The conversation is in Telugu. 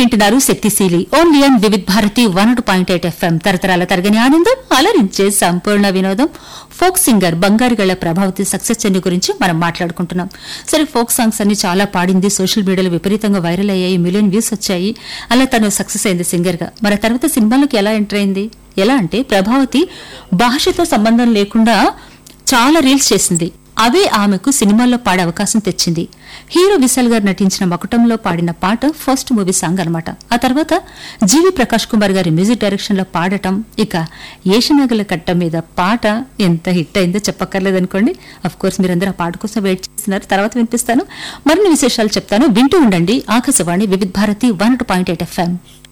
వింటున్నారు శక్తిశీలి only and Vividh Bharati one point eight FM తరతరాల తరగని ఆనందం అలరించే సంపూర్ణ వినోదం ఫోక్ సింగర్ బంగారుగళ్ల ప్రభావతి సక్సెస్ జర్నీ గురించి మనం మాట్లాడుకుంటున్నాం సరే ఫోక్ సాంగ్స్ అన్ని చాలా పాడింది సోషల్ మీడియాలో విపరీతంగా వైరల్ అయ్యాయి మిలియన్ వ్యూస్ వచ్చాయి అలా తను సక్సెస్ అయింది సింగర్ గా మరి ఆ తర్వాత సినిమాలకు ఎలా ఎంటర్ అయింది ఎలా అంటే ప్రభావతి భాషతో సంబంధం లేకుండా చాలా రీల్స్ చేసింది అవే ఆమెకు సినిమాల్లో పాడే అవకాశం తెచ్చింది హీరో విశాల్ గారు నటించిన మకుటంలో పాడిన పాట ఫస్ట్ మూవీ సాంగ్ అన్నమాట ఆ తర్వాత జీవి ప్రకాష్ కుమార్ గారి మ్యూజిక్ డైరెక్షన్ లో పాడటం ఇక ఏషనగల కట్ట మీద పాట ఎంత హిట్ అయిందో చెప్పక్కర్లేదనుకోండి అఫ్ కోర్స్ మీరందరూ ఆ పాట కోసం వెయిట్ చేస్తున్నారు తర్వాత వినిపిస్తాను మరిన్ని విశేషాలు చెప్తాను వింటూ ఉండండి Akashvani Vividh Bharati one point eight FM